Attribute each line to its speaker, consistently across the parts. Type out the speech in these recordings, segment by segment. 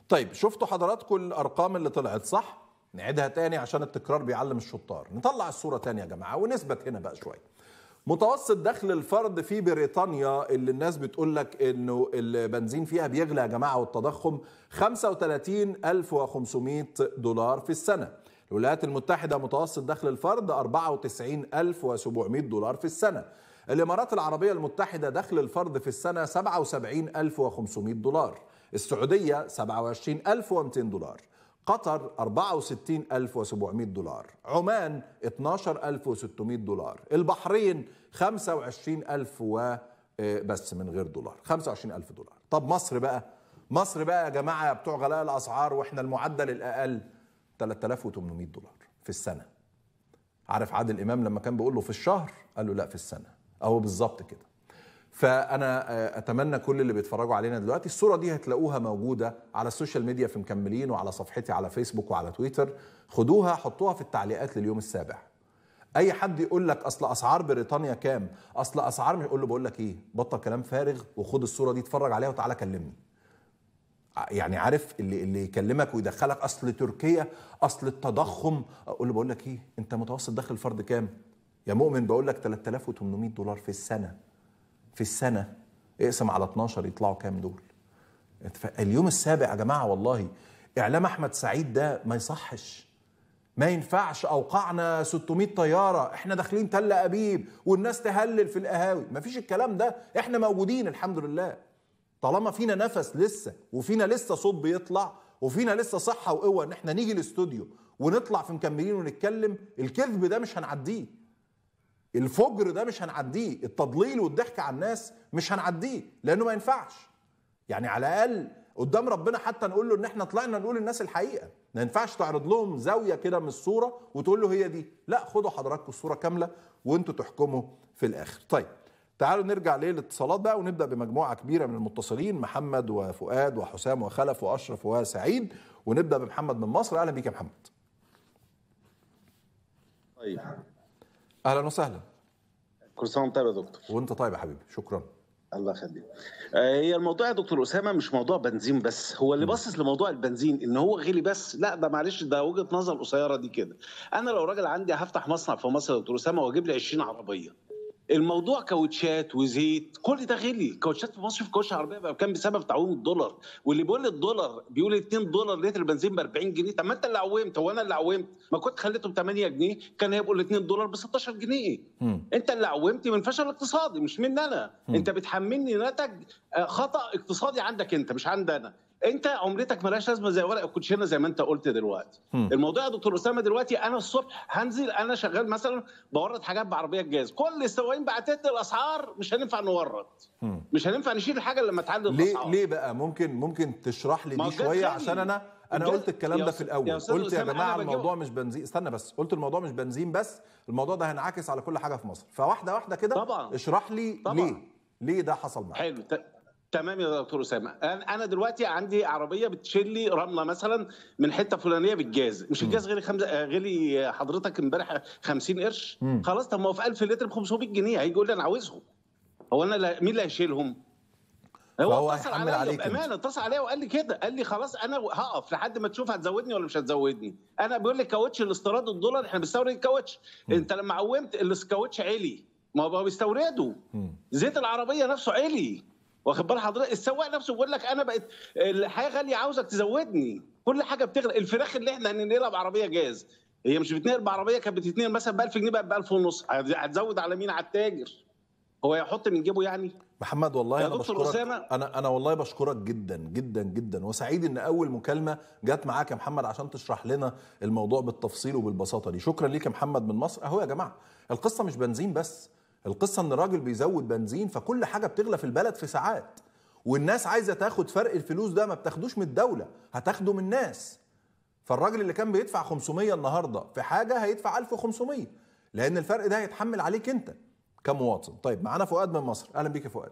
Speaker 1: طيب شفتوا حضراتكم الارقام اللي طلعت صح نعيدها تاني عشان التكرار بيعلم الشطار نطلع الصوره تاني يا جماعه ونثبت هنا بقى شويه متوسط دخل الفرد في بريطانيا اللي الناس بتقول لك انه البنزين فيها بيغلى يا جماعه والتضخم 35500 دولار في السنه الولايات المتحده متوسط دخل الفرد 94700 دولار في السنه الامارات العربيه المتحده دخل الفرد في السنه 77500 دولار السعوديه 27200 دولار قطر 64700 دولار عمان 12600 دولار البحرين 25000 و بس من غير دولار 25000 دولار طب مصر بقى مصر بقى يا جماعه بتوع غلاء الاسعار واحنا المعدل الاقل 3800 دولار في السنه عارف عادل امام لما كان بيقول له في الشهر قال له لا في السنه اهو بالظبط كده فانا اتمنى كل اللي بيتفرجوا علينا دلوقتي الصوره دي هتلاقوها موجوده على السوشيال ميديا في مكملين وعلى صفحتي على فيسبوك وعلى تويتر خدوها حطوها في التعليقات لليوم السابع اي حد يقول لك اصل اسعار بريطانيا كام اصل اسعار مش يقول له بقول لك ايه بطل كلام فارغ وخد الصوره دي اتفرج عليها وتعالى كلمني يعني عارف اللي اللي يكلمك ويدخلك اصل تركيا اصل التضخم اقول له بقول لك ايه انت متوسط دخل الفرد كام يا مؤمن بقول لك 3800 دولار في السنه في السنه اقسم على 12 يطلعوا كام دول اليوم السابع يا جماعه والله اعلام احمد سعيد ده ما يصحش ما ينفعش اوقعنا 600 طياره احنا داخلين تل ابيب والناس تهلل في القهاوي ما فيش الكلام ده احنا موجودين الحمد لله طالما فينا نفس لسه وفينا لسه صوت بيطلع وفينا لسه صحه وقوه ان احنا نيجي الاستوديو ونطلع في مكملين ونتكلم الكذب ده مش هنعديه الفجر ده مش هنعديه التضليل والضحك على الناس مش هنعديه لانه ما ينفعش يعني على الاقل قدام ربنا حتى نقول له ان احنا طلعنا نقول للناس الحقيقه ما ينفعش تعرض لهم زاويه كده من الصوره وتقول له هي دي لا خدوا حضراتكم الصوره كامله وانتوا تحكموا في الاخر طيب تعالوا نرجع للاتصالات بقى ونبدا بمجموعه كبيره من المتصلين محمد وفؤاد وحسام وخلف واشرف وسعيد ونبدا بمحمد من مصر اهلا بيك يا محمد
Speaker 2: طيب
Speaker 1: اهلا وسهلا
Speaker 2: كل سنه وانت طيب يا دكتور
Speaker 1: وانت طيب يا حبيبي شكرا
Speaker 2: الله يخليك هي الموضوع يا دكتور اسامه مش موضوع بنزين بس هو اللي باصص لموضوع البنزين ان هو غلي بس لا ده معلش ده وجهه نظر قصيره دي كده انا لو راجل عندي هفتح مصنع في مصر يا دكتور اسامه واجيب لي 20 عربيه الموضوع كاوتشات وزيت كل ده غلي كاوتشات في مصر في كاوتش عربيه بقى كام بسبب تعويم الدولار واللي بيقول الدولار بيقول 2 دولار لتر البنزين ب 40 جنيه طب ما انت اللي عومت هو انا اللي عومت ما كنت خليته ب 8 جنيه كان هيبقوا ال 2 دولار ب 16 جنيه م. انت اللي عومت من فشل اقتصادي مش مني انا م. انت بتحملني نتج خطا اقتصادي عندك انت مش عندي انا انت عملتك ملهاش لازمه زي ورق الكوتشينه زي ما انت قلت دلوقتي م. الموضوع يا دكتور اسامه دلوقتي انا الصبح هنزل انا شغال مثلا بورد حاجات بعربيه جاز كل السواقين بعتت لي الاسعار مش هننفع نورد م. مش هننفع نشيل الحاجه لما تعلي
Speaker 1: الاسعار ليه ليه بقى ممكن ممكن تشرح لي دي شويه عشان انا انا قلت الكلام ده في الاول يا قلت يا جماعه الموضوع مش بنزين استنى بس قلت الموضوع مش بنزين بس الموضوع ده هينعكس على كل حاجه في مصر فواحده واحده كده
Speaker 2: طبعا
Speaker 1: اشرح لي طبعا. ليه ليه ده حصل معاك
Speaker 2: حلو تمام يا دكتور اسامه انا دلوقتي عندي عربيه بتشيل لي رمله مثلا من حته فلانيه بالجاز مش الجاز غير خمس... غير حضرتك امبارح 50 قرش م. خلاص طب ما هو في 1000 لتر ب 500 جنيه هيجي يقول لي انا عاوزهم هو انا لا... مين اللي هيشيلهم؟
Speaker 1: هو اتصل عليا
Speaker 2: بامانه اتصل عليا وقال لي كده قال لي خلاص انا هقف لحد ما تشوف هتزودني ولا مش هتزودني انا بيقول لي كاوتش الاستيراد الدولار احنا بنستورد الكاوتش انت لما عومت الكاوتش عالي ما هو بيستوردوا زيت العربيه نفسه عالي واخد بال حضرتك السواق نفسه بيقول لك انا بقت الحياه غاليه عاوزك تزودني كل حاجه بتغلى الفراخ اللي احنا هننقلها بعربيه جاز هي مش بتنقل بعربيه كانت بتتنقل مثلا ب 1000 جنيه بقت ب 1000 ونص هتزود على مين على التاجر هو يحط من جيبه يعني
Speaker 1: محمد والله انا بشكرك أسامة. انا انا والله بشكرك جدا جدا جدا وسعيد ان اول مكالمه جت معاك يا محمد عشان تشرح لنا الموضوع بالتفصيل وبالبساطه دي شكرا ليك يا محمد من مصر اهو يا جماعه القصه مش بنزين بس القصه ان الراجل بيزود بنزين فكل حاجه بتغلى في البلد في ساعات والناس عايزه تاخد فرق الفلوس ده ما بتاخدوش من الدوله هتاخده من الناس فالراجل اللي كان بيدفع 500 النهارده في حاجه هيدفع 1500 لان الفرق ده هيتحمل عليك انت كمواطن طيب معانا فؤاد من مصر اهلا بيك يا فؤاد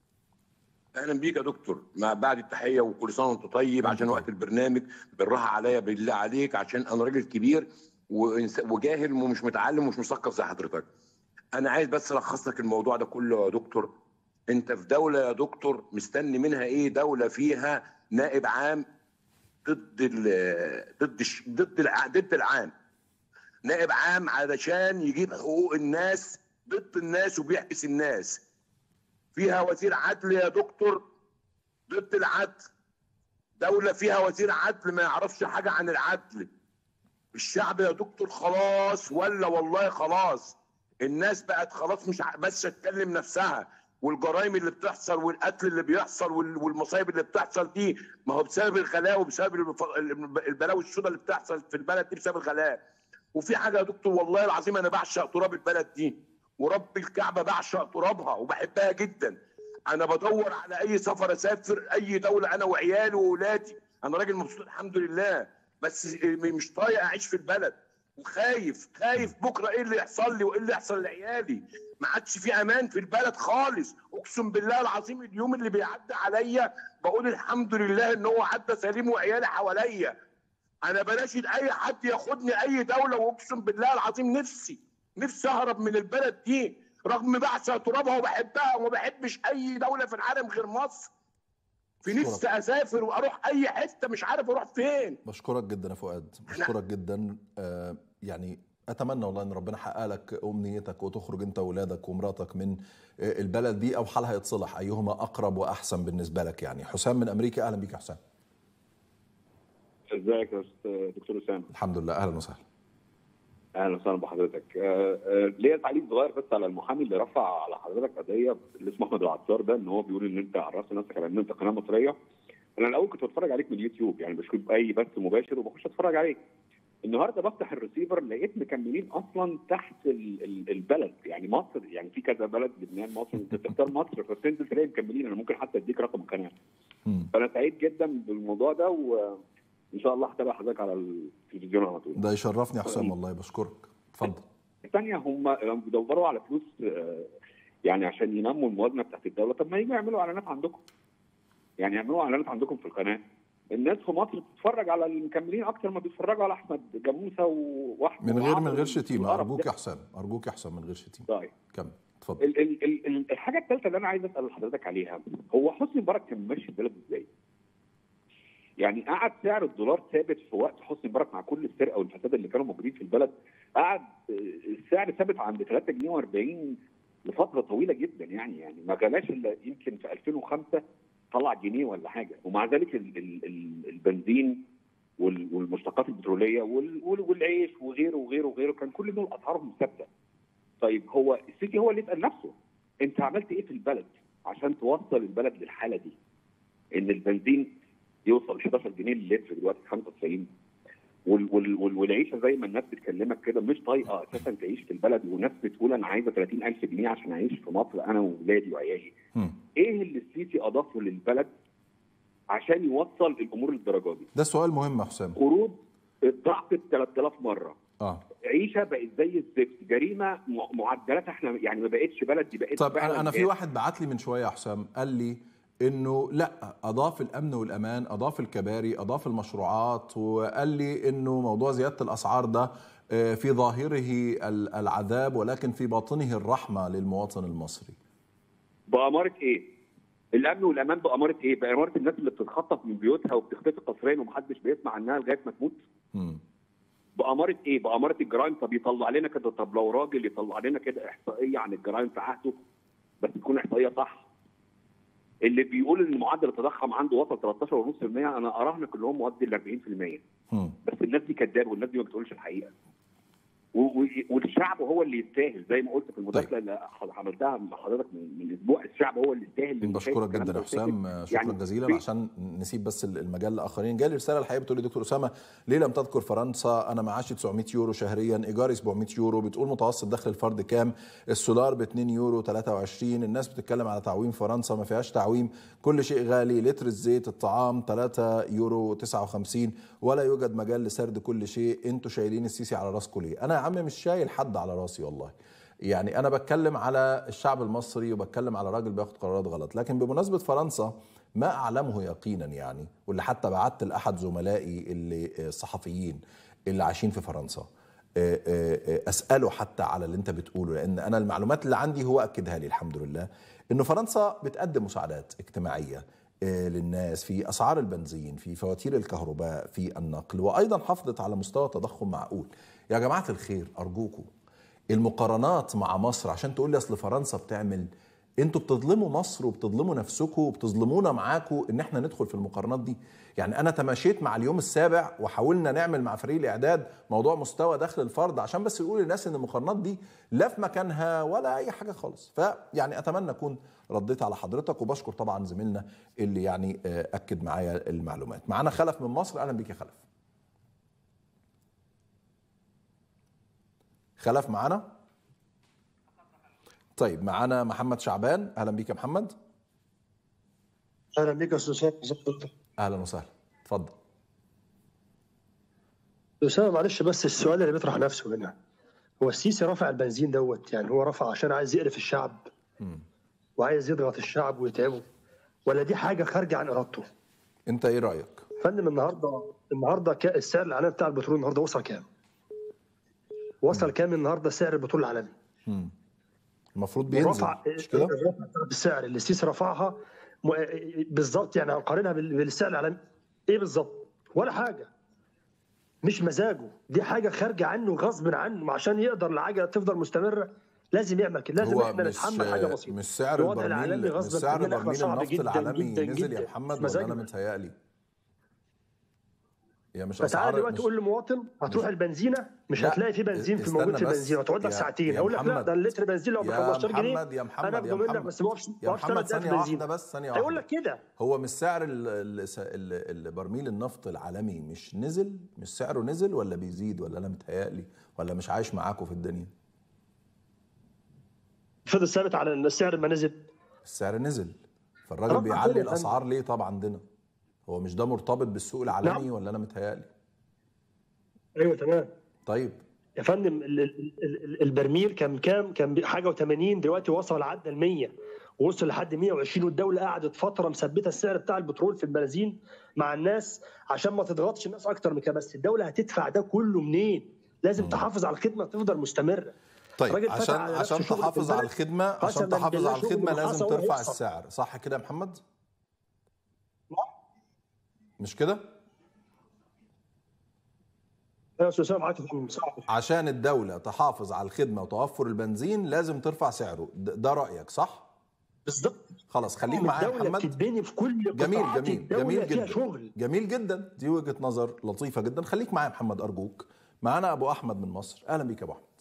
Speaker 3: اهلا بيك يا دكتور مع بعد التحيه وكل سنه وانت طيب عشان وقت البرنامج بالراحه عليا بالله عليك عشان انا راجل كبير وجاهل ومش متعلم ومش مثقف زي حضرتك انا عايز بس الخص لك الموضوع ده كله يا دكتور انت في دوله يا دكتور مستني منها ايه دوله فيها نائب عام ضد ال ضد الش- ضد الع- ضد العام نائب عام علشان يجيب حقوق الناس ضد الناس وبيحبس الناس فيها وزير عدل يا دكتور ضد العدل دولة فيها وزير عدل ما يعرفش حاجة عن العدل الشعب يا دكتور خلاص ولا والله خلاص الناس بقت خلاص مش ع- بس تتكلم نفسها والجرائم اللي بتحصل والقتل اللي بيحصل وال- والمصايب اللي بتحصل دي ما هو بسبب الغلاء وبسبب الف- البلاوي السوداء اللي بتحصل في البلد دي بسبب الغلاء وفي حاجه يا دكتور والله العظيم انا بعشق تراب البلد دي ورب الكعبه بعشق ترابها وبحبها جدا انا بدور على اي سفر اسافر اي دوله انا وعيالي واولادي انا راجل مبسوط الحمد لله بس مش طايق اعيش في البلد وخايف خايف بكره ايه اللي يحصل لي وايه اللي يحصل لعيالي ما عادش في امان في البلد خالص اقسم بالله العظيم اليوم اللي بيعدي عليا بقول الحمد لله ان هو عدى سليم وعيالي حواليا انا بناشد اي حد ياخدني اي دوله واقسم بالله العظيم نفسي نفسي اهرب من البلد دي رغم بعشق ترابها وبحبها وما بحبش اي دوله في العالم غير مصر في نفسي اسافر واروح اي حته مش عارف اروح فين
Speaker 1: بشكرك جدا يا فؤاد بشكرك جدا آه، يعني اتمنى والله ان ربنا يحقق لك امنيتك وتخرج انت واولادك ومراتك من آه، البلد دي او حالها يتصلح ايهما اقرب واحسن بالنسبه لك يعني حسام من امريكا اهلا بيك يا حسام
Speaker 4: ازيك يا أستاذ دكتور اسامه
Speaker 1: الحمد لله اهلا وسهلا
Speaker 4: اهلا وسهلا بحضرتك آه، آه، ليا تعليق صغير بس على المحامي اللي رفع على حضرتك قضيه اللي اسمه احمد العطار ده ان هو بيقول ان انت عرفت نفسك على ان انت قناه مصريه انا الاول كنت بتفرج عليك من اليوتيوب يعني بشوف اي بث مباشر وبخش اتفرج عليك النهارده بفتح الريسيفر لقيت مكملين اصلا تحت ال- ال- البلد يعني مصر يعني في كذا بلد لبنان مصر انت تختار مصر فبتنزل تلاقي مكملين انا ممكن حتى اديك رقم القناه
Speaker 1: مم.
Speaker 4: فانا سعيد جدا بالموضوع ده وان شاء الله هتابع حضرتك على التلفزيون على طول
Speaker 1: ده يشرفني يا حسام والله بشكرك اتفضل
Speaker 4: الثانيه هم لما بيدوروا على فلوس آه، يعني عشان ينموا الموازنه بتاعت الدوله طب ما يجوا يعملوا اعلانات عندكم يعني يعملوا اعلانات عندكم في القناه الناس في مصر بتتفرج على المكملين اكتر ما بيتفرجوا على احمد جاموسه واحمد
Speaker 1: من غير من
Speaker 4: وعمرو
Speaker 1: غير شتيمه
Speaker 4: والقرف
Speaker 1: ارجوك
Speaker 4: ده.
Speaker 1: يا حسام ارجوك يا حسام من غير شتيمه
Speaker 4: طيب
Speaker 1: كمل اتفضل
Speaker 4: ال ال ال ال الحاجه الثالثه اللي انا عايز اسال حضرتك عليها هو حسني مبارك كان ماشي البلد ازاي؟ يعني قعد سعر الدولار ثابت في وقت حسني مبارك مع كل السرقه والفساد اللي كانوا موجودين في البلد قعد آه، السعر ثابت عند 3 جنيه و40 لفتره طويله جدا يعني يعني ما غلاش الا يمكن في 2005 طلع جنيه ولا حاجه ومع ذلك ال ال ال البنزين وال- والمشتقات البتروليه وال- وال- والعيش وغيره وغيره وغيره كان كل دول اسعارهم ثابته. طيب هو السيسي هو اللي يسال نفسه انت عملت ايه في البلد عشان توصل البلد للحاله دي؟ ان البنزين يوصل 11 جنيه للتر دلوقتي 95 وال وال وال والعيشه زي ما الناس بتكلمك كده مش طايقه اساسا تعيش في البلد وناس بتقول انا عايزه 30000 جنيه عشان اعيش في مصر انا واولادي وعيالي.
Speaker 1: مم.
Speaker 4: ايه اللي السيسي اضافه للبلد عشان يوصل الامور للدرجه دي؟
Speaker 1: ده سؤال مهم يا حسام
Speaker 4: قروض ضعفت 3000 مره
Speaker 1: اه
Speaker 4: عيشه بقت زي الزفت جريمه م- معدلات احنا يعني ما بقتش بلد دي بقت
Speaker 1: طب
Speaker 4: فعلاً
Speaker 1: انا انا في
Speaker 4: كارثة.
Speaker 1: واحد بعت لي من شويه يا حسام قال لي انه لا اضاف الامن والامان اضاف الكباري اضاف المشروعات وقال لي انه موضوع زياده الاسعار ده آه، في ظاهره ال- العذاب ولكن في باطنه الرحمه للمواطن المصري
Speaker 4: بأمارة ايه؟ الامن والامان بأمارة ايه؟ بأمارة الناس اللي بتتخطف من بيوتها وبتختفي قسريا ومحدش بيسمع عنها لغايه ما تموت؟
Speaker 1: مم.
Speaker 4: بأمارة ايه؟ بأمارة الجرائم طب يطلع لنا كده طب لو راجل يطلع لنا كده احصائيه عن الجرائم في عهده بس تكون احصائيه صح. اللي بيقول ان معدل التضخم عنده وصل 13.5% انا اراهنك ان هو مؤدي ل 40%
Speaker 1: مم.
Speaker 4: بس الناس دي كداب والناس دي ما بتقولش الحقيقه و- و- والشعب هو اللي يستاهل زي ما قلت في المداخله اللي عملتها مع حضرتك من من اسبوع الشعب هو اللي يستاهل إنه شايف
Speaker 1: بشكرك
Speaker 4: الكلام
Speaker 1: جدا
Speaker 4: ده
Speaker 1: يا حسام
Speaker 4: وشايف-
Speaker 1: شكرا
Speaker 4: يعني
Speaker 1: جزيلا
Speaker 4: في-
Speaker 1: عشان نسيب بس المجال لاخرين جالي رساله الحقيقه بتقول لي دكتور اسامه ليه لم تذكر فرنسا انا معاشي 900 يورو شهريا ايجاري 700 يورو بتقول متوسط دخل الفرد كام السولار ب 2 يورو 23 الناس بتتكلم على تعويم فرنسا ما فيهاش تعويم كل شيء غالي لتر الزيت الطعام 3 يورو 59 ولا يوجد مجال لسرد كل شيء انتوا شايلين السيسي على راسكم ليه انا يا عم مش شايل حد على راسي والله يعني انا بتكلم على الشعب المصري وبتكلم على راجل بياخد قرارات غلط لكن بمناسبه فرنسا ما اعلمه يقينا يعني واللي حتى بعت لاحد زملائي اللي الصحفيين اللي عايشين في فرنسا آه، آه، آه، اساله حتى على اللي انت بتقوله لان انا المعلومات اللي عندي هو اكدها لي الحمد لله انه فرنسا بتقدم مساعدات اجتماعيه آه، للناس في اسعار البنزين في فواتير الكهرباء في النقل وايضا حافظت على مستوى تضخم معقول يا جماعه الخير ارجوكم المقارنات مع مصر عشان تقول لي اصل فرنسا بتعمل انتوا بتظلموا مصر وبتظلموا نفسكم وبتظلمونا معاكم ان احنا ندخل في المقارنات دي يعني انا تماشيت مع اليوم السابع وحاولنا نعمل مع فريق الاعداد موضوع مستوى دخل الفرد عشان بس يقول للناس ان المقارنات دي لا في مكانها ولا اي حاجه خالص فيعني اتمنى اكون رديت على حضرتك وبشكر طبعا زميلنا اللي يعني آه، اكد معايا المعلومات معانا خلف من مصر اهلا بيك يا خلف خلف معانا طيب معانا محمد شعبان اهلا بيك يا محمد
Speaker 5: اهلا بك يا استاذ اسامه ازي حضرتك؟
Speaker 1: اهلا وسهلا اتفضل
Speaker 5: اسامه معلش بس السؤال اللي بيطرح نفسه هنا هو السيسي رفع البنزين دوت يعني هو رفع عشان عايز يقرف الشعب
Speaker 1: مم.
Speaker 5: وعايز يضغط الشعب ويتعبه ولا دي حاجه خارجه عن ارادته؟
Speaker 1: انت ايه رايك
Speaker 5: فندم النهارده النهارده كا- السعر العالمي بتاع البترول النهارده وصل كام؟ وصل كام النهارده سعر البترول العالمي؟
Speaker 1: مم. المفروض بينزل
Speaker 5: رفع
Speaker 1: مش كده
Speaker 5: الرفع بتاعت السعر اللي السيسي رفعها م- بالظبط يعني هنقارنها بال- بالسعر العالمي ايه بالظبط؟ ولا حاجه مش مزاجه دي حاجه خارجه عنه غصب عنه عشان يقدر العجله تفضل مستمره لازم يعمل كده لازم
Speaker 1: هو
Speaker 5: احنا
Speaker 1: مش
Speaker 5: نتحمل حاجه بسيطه
Speaker 1: مش سعر
Speaker 5: الوضع العالمي
Speaker 1: البرميل مش
Speaker 5: غصب
Speaker 1: سعر
Speaker 5: عننا احنا
Speaker 1: برميل
Speaker 5: صعب
Speaker 1: النفط
Speaker 5: جدا
Speaker 1: العالمي
Speaker 5: جدا
Speaker 1: نزل يا
Speaker 5: جدا.
Speaker 1: محمد
Speaker 5: مش
Speaker 1: ولا انا
Speaker 5: مزاجنا.
Speaker 1: متهيألي يا مش
Speaker 5: فتعالى
Speaker 1: اسعار
Speaker 5: دلوقتي
Speaker 1: مش
Speaker 5: تقول لمواطن هتروح
Speaker 1: مش-
Speaker 5: البنزينه مش
Speaker 1: لا،
Speaker 5: هتلاقي في بنزين في
Speaker 1: استنى
Speaker 5: موجود في
Speaker 1: بس.
Speaker 5: بنزين هتقعد
Speaker 1: يا-
Speaker 5: لك ساعتين
Speaker 1: يا
Speaker 5: اقول لك لا
Speaker 1: محمد.
Speaker 5: ده اللتر بنزين لو ب
Speaker 1: يا
Speaker 5: 15 جنيه
Speaker 1: محمد يا محمد
Speaker 5: انا
Speaker 1: يا
Speaker 5: اخده منك
Speaker 1: محمد
Speaker 5: بس ما اقفش
Speaker 1: يا
Speaker 5: ما اقفش
Speaker 1: محمد
Speaker 5: ثلاث
Speaker 1: ثانية
Speaker 5: بنزين
Speaker 1: واحدة بس ثانية
Speaker 5: هيقول
Speaker 1: واحدة
Speaker 5: لك كده
Speaker 1: هو مش سعر ال- ال- ال- ال- برميل النفط العالمي مش نزل مش سعره نزل ولا بيزيد ولا انا متهيألي ولا مش عايش معاكم في الدنيا
Speaker 5: فضل ثابت على السعر ما نزل
Speaker 1: السعر نزل فالراجل
Speaker 5: رفع
Speaker 1: بيعلي
Speaker 5: كده يا
Speaker 1: الاسعار ليه طب عندنا هو مش ده مرتبط بالسوق العالمي ولا انا متهيألي
Speaker 5: ايوه تمام
Speaker 1: طيب
Speaker 5: يا فندم ال- ال- ال- البرميل كان كام كان حاجه و80 دلوقتي وصل عدى ال 100 ووصل لحد 120 والدوله قعدت فتره مثبته السعر بتاع البترول في البنزين مع الناس عشان ما تضغطش الناس اكتر من كده بس الدوله هتدفع ده كله منين؟ لازم
Speaker 1: مم.
Speaker 5: تحافظ على الخدمه تفضل مستمره
Speaker 1: طيب
Speaker 5: الراجل فتح
Speaker 1: عشان
Speaker 5: على
Speaker 1: عشان
Speaker 5: نفسه شغل في
Speaker 1: تحافظ على
Speaker 5: البلد.
Speaker 1: الخدمه عشان
Speaker 5: قسماً
Speaker 1: تحافظ
Speaker 5: بالله
Speaker 1: على
Speaker 5: شغل
Speaker 1: الخدمه
Speaker 5: ما
Speaker 1: لازم
Speaker 5: حصل
Speaker 1: ترفع
Speaker 5: وهيحصل.
Speaker 1: السعر صح كده يا محمد مش كده
Speaker 5: يا استاذ اسامه معاك يا فندم، صعب
Speaker 1: عشان الدوله تحافظ على الخدمه وتوفر البنزين لازم ترفع سعره ده ده رايك صح
Speaker 5: بالظبط
Speaker 1: خلاص خليك معايا يا
Speaker 5: الدوله
Speaker 1: محمد
Speaker 5: بتتبني في كل
Speaker 1: جميل
Speaker 5: قطاعات
Speaker 1: جميل
Speaker 5: الدولة
Speaker 1: جميل
Speaker 5: فيها
Speaker 1: جدا
Speaker 5: شغل
Speaker 1: جميل جدا دي وجهه نظر لطيفه جدا خليك معايا يا محمد ارجوك معانا ابو احمد من مصر اهلا بيك يا ابو احمد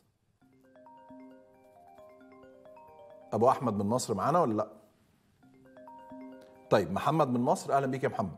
Speaker 1: ابو احمد من مصر معانا ولا لا طيب محمد من مصر اهلا بيك يا محمد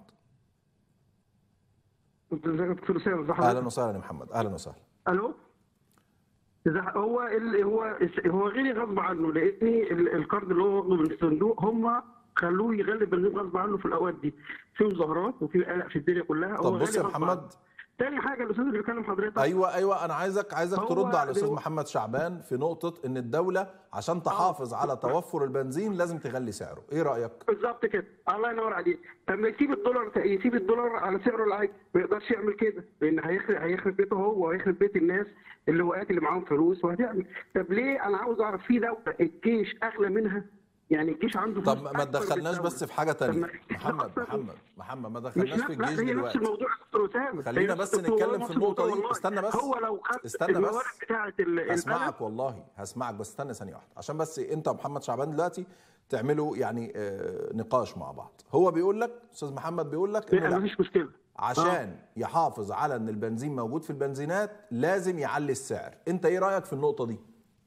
Speaker 6: ازيك يا دكتور اسامه ازي
Speaker 1: اهلا
Speaker 6: حضرتك
Speaker 1: وسهلا يا محمد اهلا وسهلا
Speaker 6: الو ازي ح- هو ال... هو هو غيري غصب عنه لان ال- الكارد اللي هو واخده من الصندوق هم خلوه يغلي البنزين غصب عنه في الاوقات دي في مظاهرات وفي قلق في الدنيا كلها هو
Speaker 1: طب بص
Speaker 6: غالي
Speaker 1: يا
Speaker 6: غصب عنه.
Speaker 1: محمد
Speaker 6: تاني حاجه الاستاذ اللي بيكلم حضرتك
Speaker 1: ايوه ايوه انا عايزك عايزك
Speaker 6: هو
Speaker 1: ترد على الاستاذ
Speaker 6: هو-
Speaker 1: محمد شعبان في نقطه ان الدوله عشان تحافظ على توفر البنزين لازم تغلي سعره ايه رايك
Speaker 6: بالظبط كده الله ينور عليك لما يسيب الدولار يسيب الدولار على سعره العادي ما يقدرش يعمل كده لان هيخرب هيخرب بيته هو وهيخرب بيت الناس اللي هو اللي معاهم فلوس وهتعمل طب ليه انا عاوز اعرف في دوله الجيش اغلى منها يعني الجيش عنده
Speaker 1: طب
Speaker 6: فلوس
Speaker 1: ما
Speaker 6: أكبر من
Speaker 1: تدخلناش
Speaker 6: الدولة.
Speaker 1: بس في حاجه
Speaker 6: طب
Speaker 1: تانية
Speaker 6: ما-
Speaker 1: محمد
Speaker 6: أكتر.
Speaker 1: محمد محمد ما
Speaker 6: مش
Speaker 1: دخلناش في
Speaker 6: لا لا
Speaker 1: الجيش
Speaker 6: هي نفس
Speaker 1: دلوقتي
Speaker 6: الموضوع يا دكتور اسامه
Speaker 1: خلينا
Speaker 6: هي
Speaker 1: بس
Speaker 6: نفس
Speaker 1: نتكلم
Speaker 6: الموضوع،
Speaker 1: في
Speaker 6: نفس
Speaker 1: النقطة دي.
Speaker 6: الموضوع والله.
Speaker 1: استنى بس.
Speaker 6: هو لو خد
Speaker 1: استنى بس.
Speaker 6: الموارد بتاعه ال- البلد
Speaker 1: هسمعك والله هسمعك بس استنى ثانيه واحده عشان بس انت ومحمد شعبان دلوقتي تعملوا يعني آه، نقاش مع بعض هو بيقول لك استاذ محمد بيقول لك انه
Speaker 6: لا
Speaker 1: لا
Speaker 6: مفيش مشكله
Speaker 1: عشان يحافظ على ان البنزين موجود في البنزينات لازم يعلي السعر انت ايه رايك في النقطه دي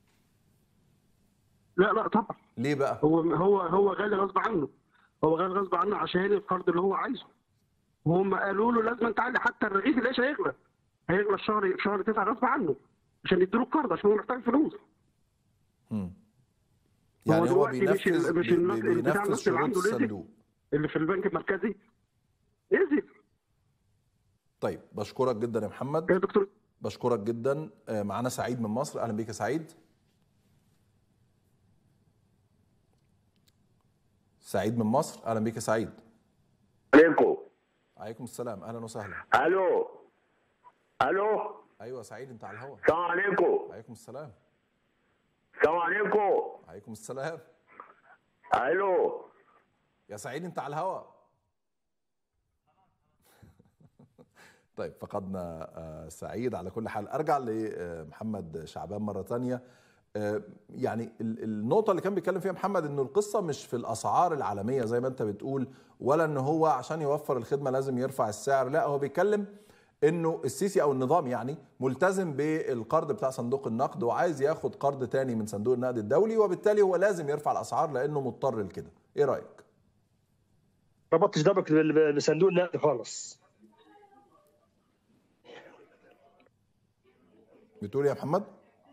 Speaker 6: لا لا طبعا
Speaker 1: ليه بقى
Speaker 6: هو هو هو غالي غصب عنه هو غالي غصب عنه عشان القرض اللي هو عايزه وهم قالوا له لازم تعلي حتى الرغيف العيش هيغلى هيغلى الشهر شهر تسعه غصب عنه عشان يديله القرض عشان هو محتاج فلوس
Speaker 1: مم. يعني هو
Speaker 6: دلوقتي مش ال-
Speaker 1: بينفذ
Speaker 6: مش
Speaker 1: بي-
Speaker 6: الناس-
Speaker 1: بي-
Speaker 6: بتاع
Speaker 1: بينفذ
Speaker 6: الناس اللي
Speaker 1: شروط
Speaker 6: عنده رزق.
Speaker 1: الصندوق
Speaker 6: اللي في البنك المركزي نزل
Speaker 1: طيب بشكرك جدا يا محمد
Speaker 6: يا دكتور
Speaker 1: بشكرك جدا آه، معانا سعيد من مصر اهلا بيك يا سعيد سعيد من مصر اهلا بيك يا سعيد
Speaker 7: عليكم
Speaker 1: عليكم السلام اهلا وسهلا
Speaker 7: الو الو
Speaker 1: ايوه سعيد انت على الهواء
Speaker 7: السلام عليكم
Speaker 1: عليكم السلام
Speaker 7: السلام عليكم
Speaker 1: عليكم السلام
Speaker 7: الو
Speaker 1: يا سعيد انت على الهواء طيب فقدنا آه، سعيد على كل حال ارجع لمحمد شعبان مره تانية آه، يعني ال- النقطة اللي كان بيتكلم فيها محمد انه القصة مش في الاسعار العالمية زي ما انت بتقول ولا ان هو عشان يوفر الخدمة لازم يرفع السعر لا هو بيتكلم انه السيسي او النظام يعني ملتزم بالقرض بتاع صندوق النقد وعايز ياخد قرض تاني من صندوق النقد الدولي وبالتالي هو لازم يرفع الاسعار لانه مضطر لكده ايه رايك
Speaker 5: ربطتش دمك بال- بصندوق النقد خالص
Speaker 1: بتقول يا محمد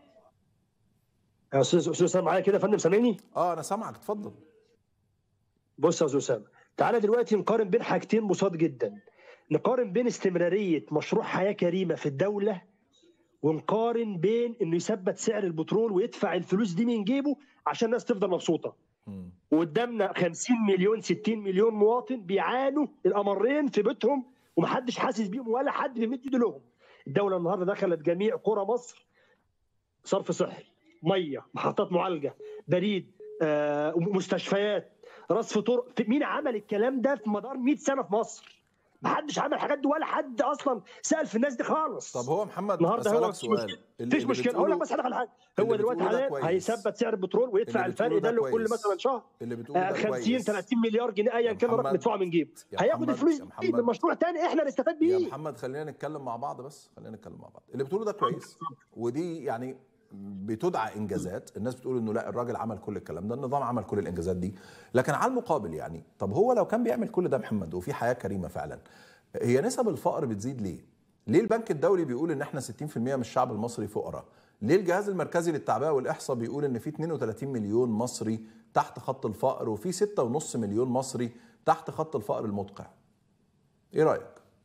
Speaker 5: يا استاذ استاذ اسامه معايا كده يا فندم سامعني
Speaker 1: اه انا سامعك اتفضل
Speaker 5: بص يا استاذ اسامه تعالى دلوقتي نقارن بين حاجتين بساط جدا نقارن بين استمراريه مشروع حياه كريمه في الدوله ونقارن بين انه يثبت سعر البترول ويدفع الفلوس دي من جيبه عشان الناس تفضل مبسوطه
Speaker 1: مم.
Speaker 5: وقدامنا 50 مليون 60 مليون مواطن بيعانوا الامرين في بيتهم ومحدش حاسس بيهم ولا حد بيمد ايده لهم الدوله النهارده دخلت جميع قرى مصر صرف صحي ميه محطات معالجه بريد آه، مستشفيات رصف طرق في- مين عمل الكلام ده في مدار 100 سنه في مصر محدش عمل الحاجات دي ولا حد اصلا سال في الناس دي خالص
Speaker 1: طب هو محمد
Speaker 5: النهارده هو
Speaker 1: اسالك
Speaker 5: مفيش
Speaker 1: سؤال
Speaker 5: مشكلة.
Speaker 1: اللي-
Speaker 5: مفيش
Speaker 1: اللي
Speaker 5: مشكله اقول لك
Speaker 1: بتقوله-
Speaker 5: بس حاجه على حاجه
Speaker 1: اللي
Speaker 5: هو دلوقتي
Speaker 1: بتقوله ده
Speaker 5: حاليا
Speaker 1: كويس.
Speaker 5: هيثبت سعر البترول ويدفع
Speaker 1: اللي بتقوله
Speaker 5: الفرق ده
Speaker 1: ده
Speaker 5: له كل
Speaker 1: كويس.
Speaker 5: مثلا شهر
Speaker 1: اللي بتقوله
Speaker 5: آه،
Speaker 1: ده
Speaker 5: 50
Speaker 1: كويس
Speaker 5: 30 مليار جنيه ايا
Speaker 1: يا
Speaker 5: كان الرقم
Speaker 1: محمد-
Speaker 5: يدفعه من جيب
Speaker 1: يا
Speaker 5: هياخد
Speaker 1: محمد-
Speaker 5: الفلوس
Speaker 1: يا
Speaker 5: دي
Speaker 1: محمد-
Speaker 5: من مشروع تاني احنا نستفاد
Speaker 1: يا
Speaker 5: بيه
Speaker 1: محمد خلينا نتكلم مع بعض بس خلينا نتكلم مع بعض اللي بتقوله ده كويس ودي يعني بتدعى انجازات الناس بتقول انه لا الراجل عمل كل الكلام ده النظام عمل كل الانجازات دي لكن على المقابل يعني طب هو لو كان بيعمل كل ده محمد وفي حياه كريمه فعلا هي نسب الفقر بتزيد ليه ليه البنك الدولي بيقول ان احنا 60% من الشعب المصري فقراء ليه الجهاز المركزي للتعبئه والاحصاء بيقول ان في 32 مليون مصري تحت خط الفقر وفي 6.5 مليون مصري تحت خط الفقر المدقع ايه رايك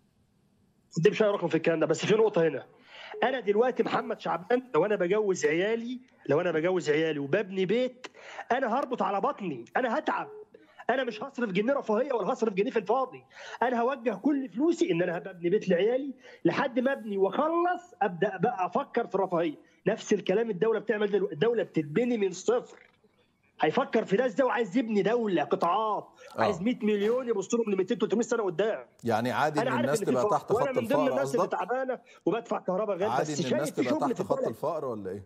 Speaker 5: دي مش رقم في الكلام ده بس في نقطه هنا انا دلوقتي محمد شعبان لو انا بجوز عيالي لو انا بجوز عيالي وببني بيت انا هربط على بطني انا هتعب انا مش هصرف جنيه رفاهيه ولا هصرف جنيه في الفاضي انا هوجه كل فلوسي ان انا هبني بيت لعيالي لحد ما ابني واخلص ابدا بقى افكر في الرفاهيه نفس الكلام الدوله بتعمل دلوقتي الدوله بتتبني من الصفر هيفكر في ناس ده وعايز يبني دوله قطاعات
Speaker 1: آه.
Speaker 5: عايز 100 مليون يبصوا لهم ل 200 300 سنه قدام
Speaker 1: يعني عادي
Speaker 5: انا
Speaker 1: ان
Speaker 5: عارف
Speaker 1: الناس
Speaker 5: ان في
Speaker 1: تبقى
Speaker 5: فقر
Speaker 1: تحت
Speaker 5: وانا
Speaker 1: خط
Speaker 5: من ضمن
Speaker 1: الفقر
Speaker 5: الناس اللي
Speaker 1: قصدك
Speaker 5: تعبانه وبدفع كهرباء غير
Speaker 1: عادي
Speaker 5: بس
Speaker 1: ان الناس
Speaker 5: شايف في
Speaker 1: تبقى
Speaker 5: شغل
Speaker 1: تحت
Speaker 5: في
Speaker 1: خط
Speaker 5: البلد
Speaker 1: الفقر ولا ايه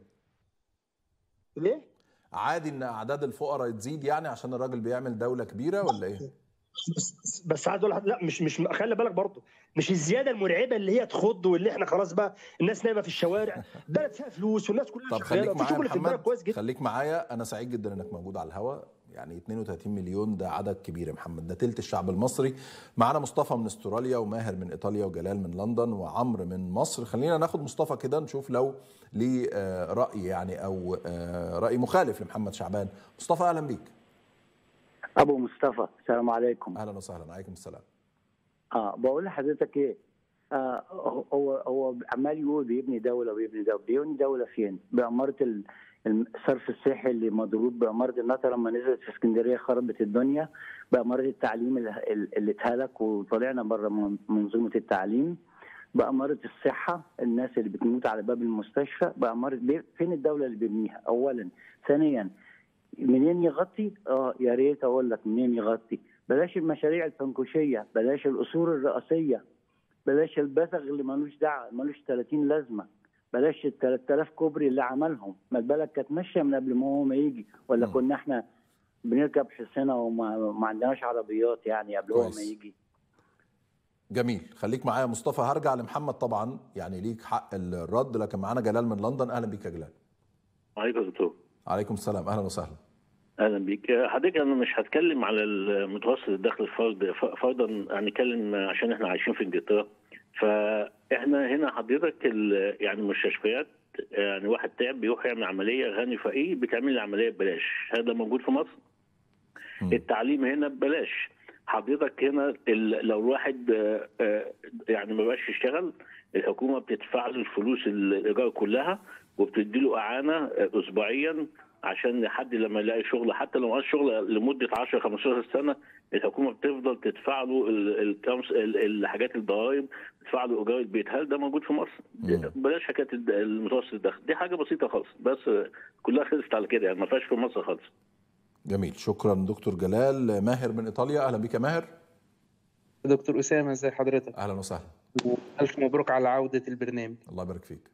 Speaker 5: ليه؟
Speaker 1: عادي ان اعداد الفقراء تزيد يعني عشان الراجل بيعمل دوله كبيره ولا ايه
Speaker 5: بس, بس عايز اقول لحضرتك- لا مش مش خلي بالك برضه مش الزياده المرعبه اللي هي تخض واللي احنا خلاص بقى الناس نايمه في الشوارع البلد فيها فلوس والناس كلها
Speaker 1: طب
Speaker 5: شغاله
Speaker 1: خليك
Speaker 5: وفي
Speaker 1: معايا
Speaker 5: شغل في البلد
Speaker 1: محمد
Speaker 5: كويس جدا
Speaker 1: خليك معايا انا سعيد جدا انك موجود على الهواء يعني 32 مليون ده عدد كبير يا محمد ده تلت الشعب المصري معانا مصطفى من استراليا وماهر من ايطاليا وجلال من لندن وعمرو من مصر خلينا ناخد مصطفى كده نشوف لو ليه آه، راي يعني او آه، راي مخالف لمحمد شعبان مصطفى اهلا بيك
Speaker 8: ابو مصطفى السلام عليكم
Speaker 1: اهلا وسهلا عليكم السلام
Speaker 8: اه بقول لحضرتك ايه آه هو هو عمال يقول بيبني دوله ويبني دوله بيبني دوله فين؟ باماره ال- الصرف الصحي اللي مضروب باماره النطره لما نزلت في اسكندريه خربت الدنيا باماره التعليم اللي- اللي اتهلك وطلعنا بره من- منظومه التعليم بأمارة الصحة الناس اللي بتموت على باب المستشفى بأمارة بي- فين الدولة اللي بيبنيها أولا ثانيا منين يغطي؟ اه يا ريت اقول لك منين يغطي بلاش المشاريع الفنكوشيه بلاش القصور الرئاسيه بلاش البثغ اللي ملوش دعوه ملوش 30 لازمه بلاش ال 3000 كوبري اللي عملهم ما البلد كانت ماشيه من قبل ما هو ما يجي ولا
Speaker 1: مم.
Speaker 8: كنا احنا بنركب حصينه وما ما عندناش عربيات يعني قبل هو
Speaker 1: كويس.
Speaker 8: ما يجي
Speaker 1: جميل خليك معايا يا مصطفى هرجع لمحمد طبعا يعني ليك حق الرد لكن معانا جلال من لندن اهلا بيك يا جلال
Speaker 9: عليكم يا دكتور
Speaker 1: عليكم السلام اهلا وسهلا
Speaker 9: اهلا بيك حضرتك انا مش هتكلم على المتوسط الدخل الفرد ف- فرضا هنتكلم عشان احنا عايشين في انجلترا فاحنا هنا حضرتك ال- يعني المستشفيات يعني واحد تعب بيروح يعمل عمليه غني فقير بتعمل لي عمليه ببلاش هذا موجود في مصر
Speaker 1: مم.
Speaker 9: التعليم هنا ببلاش حضرتك هنا ال- لو الواحد آه، آه، يعني ما بقاش يشتغل الحكومه بتدفع له الفلوس الايجار كلها وبتدي له اعانه آه، اسبوعيا عشان لحد لما يلاقي شغل حتى لو ما شغل لمده 10 15 سنه الحكومه بتفضل تدفع له ال- الكمس- ال- الحاجات الضرائب تدفع له ايجار البيت هل ده موجود في مصر؟
Speaker 1: مم.
Speaker 9: بلاش حكايه الد- المتوسط الدخل دي حاجه بسيطه خالص بس آه، كلها خلصت على كده يعني ما فيهاش في مصر خالص
Speaker 1: جميل شكرا دكتور جلال ماهر من ايطاليا اهلا بيك يا ماهر
Speaker 10: دكتور أسامة ازي حضرتك
Speaker 1: اهلا وسهلا
Speaker 10: ألف مبروك على عودة البرنامج
Speaker 1: الله يبارك فيك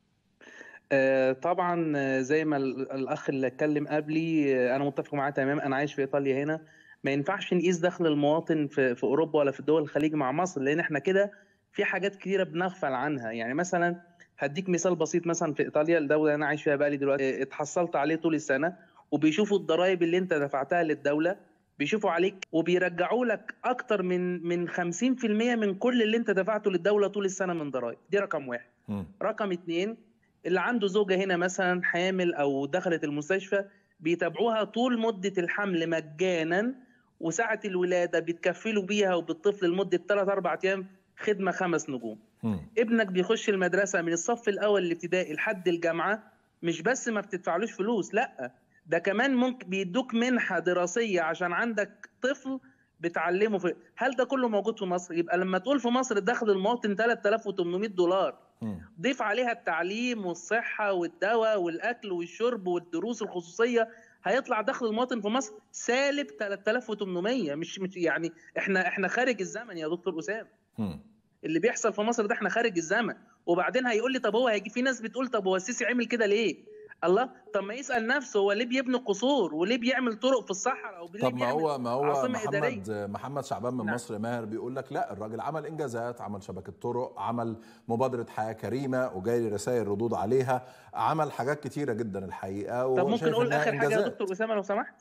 Speaker 10: آه، طبعا آه، زي ما ال- الأخ اللي اتكلم قبلي آه، أنا متفق معاه تمام أنا عايش في إيطاليا هنا ما ينفعش نقيس دخل المواطن في في أوروبا ولا في دول الخليج مع مصر لأن إحنا كده في حاجات كتيرة بنغفل عنها يعني مثلا هديك مثال بسيط مثلا في إيطاليا الدولة اللي أنا عايش فيها بقالي دلوقتي آه، اتحصلت عليه طول السنة وبيشوفوا الضرائب اللي أنت دفعتها للدولة بيشوفوا عليك وبيرجعوا لك اكتر من من 50% من كل اللي انت دفعته للدوله طول السنه من ضرائب دي رقم واحد
Speaker 1: مم.
Speaker 10: رقم اتنين اللي عنده زوجة هنا مثلا حامل أو دخلت المستشفى بيتابعوها طول مدة الحمل مجانا وساعة الولادة بيتكفلوا بيها وبالطفل لمدة 3 4 أيام خدمة خمس نجوم
Speaker 1: مم.
Speaker 10: ابنك بيخش المدرسة من الصف الأول الابتدائي لحد الجامعة مش بس ما بتدفعلوش فلوس لأ ده كمان ممكن بيدوك منحة دراسية عشان عندك طفل بتعلمه في هل ده كله موجود في مصر يبقى لما تقول في مصر دخل المواطن 3800 دولار
Speaker 1: مم.
Speaker 10: ضيف عليها التعليم والصحة والدواء والأكل والشرب والدروس الخصوصية هيطلع دخل المواطن في مصر سالب 3800 مش مش يعني احنا احنا خارج الزمن يا دكتور أسامة
Speaker 1: مم.
Speaker 10: اللي بيحصل في مصر ده احنا خارج الزمن وبعدين هيقول لي طب هو هيجي في ناس بتقول طب هو السيسي عمل كده ليه؟ الله طب ما يسأل نفسه هو ليه بيبني قصور وليه بيعمل طرق في الصحراء او ليه
Speaker 1: طب ما
Speaker 10: بيعمل
Speaker 1: هو ما هو
Speaker 10: عاصمة إدارية؟
Speaker 1: محمد محمد شعبان من
Speaker 10: نعم.
Speaker 1: مصر ماهر بيقول لك لا الراجل عمل انجازات عمل شبكه طرق عمل مبادره حياه كريمه وجاي لي رسائل ردود عليها عمل حاجات كتيره جدا الحقيقه
Speaker 10: طب ممكن
Speaker 1: وشايف
Speaker 10: اقول
Speaker 1: إنها
Speaker 10: اخر حاجة يا
Speaker 1: إنجازات.
Speaker 10: دكتور أسامة لو سمحت؟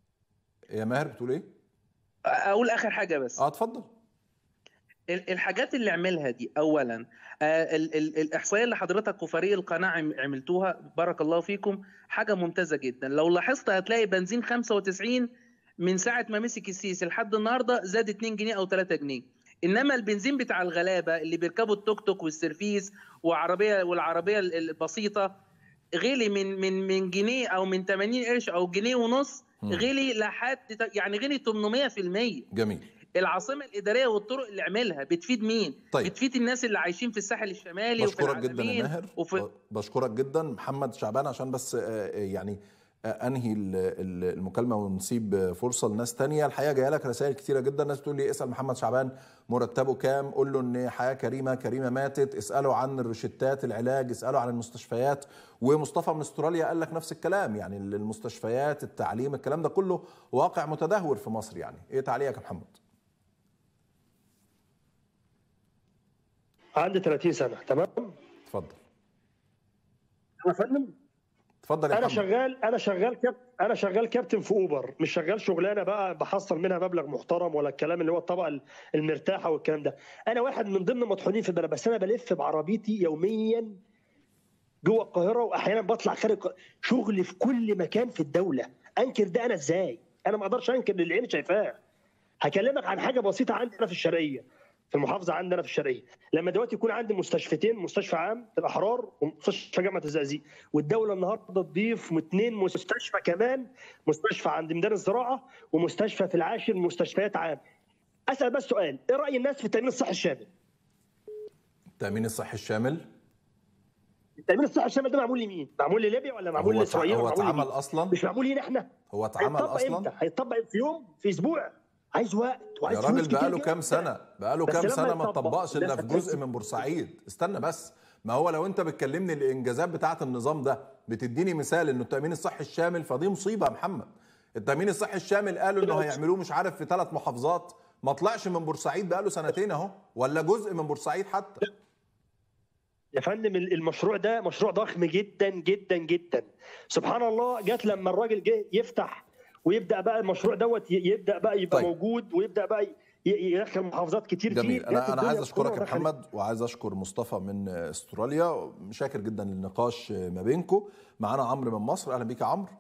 Speaker 1: يا ماهر بتقول ايه؟
Speaker 10: اقول اخر حاجة بس
Speaker 1: اه اتفضل
Speaker 10: ال- الحاجات اللي عملها دي اولا آه، ال- ال- الاحصائيه اللي حضرتك وفريق القناه عم- عملتوها بارك الله فيكم حاجه ممتازه جدا لو لاحظت هتلاقي بنزين 95 من ساعه ما مسك السيسي لحد النهارده زاد 2 جنيه او 3 جنيه انما البنزين بتاع الغلابه اللي بيركبوا التوك توك والسيرفيس وعربيه والعربيه ال- البسيطه غلي من من من جنيه او من 80 قرش او جنيه ونص
Speaker 1: مم.
Speaker 10: غلي لحد يعني غلي 800%
Speaker 1: جميل
Speaker 10: العاصمه الاداريه والطرق اللي عملها بتفيد مين؟
Speaker 1: طيب.
Speaker 10: بتفيد الناس اللي عايشين في الساحل الشمالي وفي
Speaker 1: بشكرك جدا يا
Speaker 10: العلمين
Speaker 1: ماهر
Speaker 10: وفي
Speaker 1: ب- بشكرك جدا محمد شعبان عشان بس آه، آه، يعني آه، انهي ال- ال- المكالمه ونسيب آه، فرصه لناس تانية الحقيقه جايه لك رسائل كتيره جدا ناس بتقول لي اسال محمد شعبان مرتبه كام قول له ان حياه كريمه كريمه ماتت اساله عن الروشتات العلاج اساله عن المستشفيات ومصطفى من استراليا قال لك نفس الكلام يعني المستشفيات التعليم الكلام ده كله واقع متدهور في مصر يعني ايه تعليقك يا محمد
Speaker 5: عندي 30 سنه تمام
Speaker 1: اتفضل
Speaker 5: يا فندم
Speaker 1: اتفضل يا
Speaker 5: انا
Speaker 1: محمد
Speaker 5: شغال انا شغال كابتن انا شغال كابتن في اوبر مش شغال شغلانه بقى بحصل منها مبلغ محترم ولا الكلام اللي هو الطبقه المرتاحه والكلام ده انا واحد من ضمن المطحونين في البلد بس انا بلف بعربيتي يوميا جوه القاهره واحيانا بطلع خارج الق- شغل في كل مكان في الدوله انكر ده انا ازاي انا ما اقدرش انكر اللي عيني شايفاه هكلمك عن حاجه بسيطه عندنا في الشرقيه في المحافظه عندنا في الشرقيه لما دلوقتي يكون عندي مستشفيتين مستشفى عام الاحرار ومستشفى جامعه الزقازيق والدوله النهارده تضيف اثنين مستشفى كمان مستشفى عند ميدان الزراعه ومستشفى في العاشر مستشفيات عام اسال بس سؤال ايه راي الناس في التامين الصحي الشامل
Speaker 1: التامين الصحي الشامل
Speaker 5: التامين الصحي الشامل ده معمول لمين معمول لليبيا ولا معمول
Speaker 1: هو تع-
Speaker 5: لاسرائيل
Speaker 1: هو
Speaker 5: ولا معمول
Speaker 1: اتعمل
Speaker 5: لمين؟
Speaker 1: اصلا
Speaker 5: مش معمول لينا احنا
Speaker 1: هو اتعمل
Speaker 5: هيطبق
Speaker 1: اصلا
Speaker 5: امتى هيطبق في يوم في اسبوع عايز وقت وعايز
Speaker 1: يا
Speaker 5: فلوس
Speaker 1: راجل
Speaker 5: كتير
Speaker 1: بقاله
Speaker 5: جداً.
Speaker 1: كام سنه بقاله
Speaker 5: بس
Speaker 1: كام
Speaker 5: لما
Speaker 1: سنه ما
Speaker 5: يطبق
Speaker 1: اتطبقش الا
Speaker 5: الناس
Speaker 1: في جزء
Speaker 5: هتحس-
Speaker 1: من بورسعيد استنى بس ما هو لو انت بتكلمني الانجازات بتاعه النظام ده بتديني مثال انه التامين الصحي الشامل فدي مصيبه يا محمد التامين الصحي الشامل قالوا انه هيعملوه مش عارف في ثلاث محافظات ما طلعش من بورسعيد بقاله سنتين اهو ولا جزء من بورسعيد حتى
Speaker 5: يا فندم المشروع ده مشروع ضخم جدا جدا جدا سبحان الله جت لما الراجل جه يفتح ويبدا بقى المشروع دوت ي- يبدا بقى يبقى
Speaker 1: طيب.
Speaker 5: موجود ويبدا بقى ي- يدخل محافظات كتير
Speaker 1: جميل
Speaker 5: فيه
Speaker 1: انا
Speaker 5: جت
Speaker 1: انا
Speaker 5: الدنيا
Speaker 1: عايز اشكرك يا
Speaker 5: كلها دخلت.
Speaker 1: محمد وعايز اشكر مصطفى من استراليا شاكر جدا للنقاش ما بينكم معانا عمرو من مصر اهلا بيك يا عمرو